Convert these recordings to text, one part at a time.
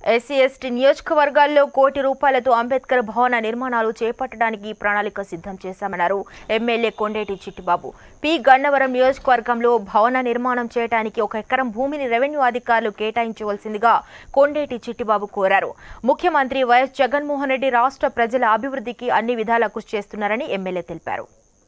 SC ST నియోజకవర్గాల్లో కోటి రూపాయలతో అంబేద్కర్ భవన నిర్మాణాలు చేపట్టడానికి ప్రణాళిక సిద్ధం చేశామన్నారు ఎమ్మెల్యే కొండేటి చిట్టిబాబు పి గన్నవరం నియోజకవర్గంలో భవన నిర్మాణం చేయడానికి ఒక ఎకరం భూమిని రెవెన్యూ అధికారులు కేటాయించవలసిందిగా కొండేటి చిట్టిబాబు కోరారు ముఖ్యమంత్రి వైఎస్ జగన్మోహన్ రెడ్డి రాష్ట్ర ప్రజల అభివృద్ధికి అన్ని విధాలా కృషి చేస్తున్నారని ఎమ్మెల్యే తెలిపారు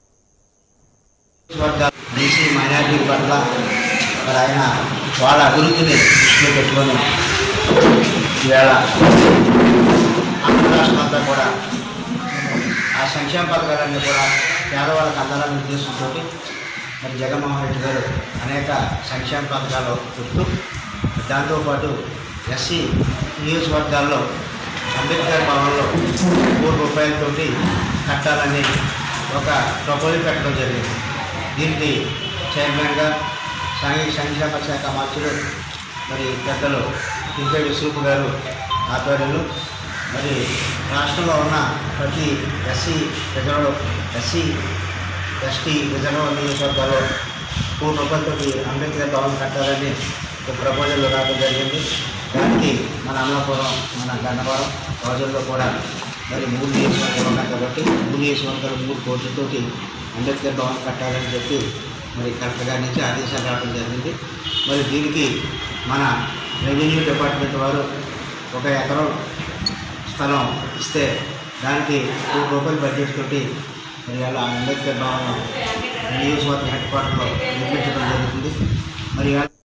వర్గాల బీసీ మైనార్టీ పట్ల మరి ఆయన వాళ్ళ అభివృద్ధిని దృష్టిలో పెట్టుకొని ఈవేళ ఆంధ్ర రాష్ట్రం అంతా కూడా ఆ సంక్షేమ పథకాలన్నీ కూడా పేదవాళ్ళకి అందాలనే ఉద్దేశంతో మరి జగన్మోహన్ రెడ్డి గారు అనేక సంక్షేమ పథకాలు పెడుతూ దాంతోపాటు ఎస్సీ నియోజకవర్గాల్లో అంబేద్కర్ భవన్లో మూడు రూపాయలతోటి కట్టాలని ఒక ప్రపోజల్ పెట్టడం జరిగింది దీనికి చైర్మన్గా సాంఘిక సంక్షేమ శాఖ మంత్రులు మరి పెద్దలు పింకే విశ్వరూప్ గారు ఆధ్వర్యంలో మరి రాష్ట్రంలో ఉన్న ప్రతి SC reserve SC ST reserve నియోజకవర్గాల్లో మూడు రూపాయలతోటి అంబేద్కర్ భవన్ కట్టాలని ఒక ప్రపోజల్ రావడం జరిగింది దానికి మన అమలాపురం మన గన్నవరం రోజుల్లో కూడా మరి మూడు నియోజకవర్గాలు ఉన్నాయి కాబట్టి మూడు నియోజకవర్గాలు మూడు కోట్లతోటి అంబేద్కర్ భవన్ కట్టాలని చెప్పి మరి కలెక్టర్ గారి నుంచి ఆదేశాలు రావడం జరిగింది మరి దీనికి మన రెవెన్యూ డిపార్ట్మెంట్ వారు ఒక ఎకరం స్థలం ఇస్తే దానికి కోటి రూపాయలు బడ్జెట్ తోటి మరి అలా అంబేద్కర్ భవన్ నియోజకవర్గ హెడ్ క్వార్టర్లో నిర్మించడం జరుగుతుంది మరి ఇవాళ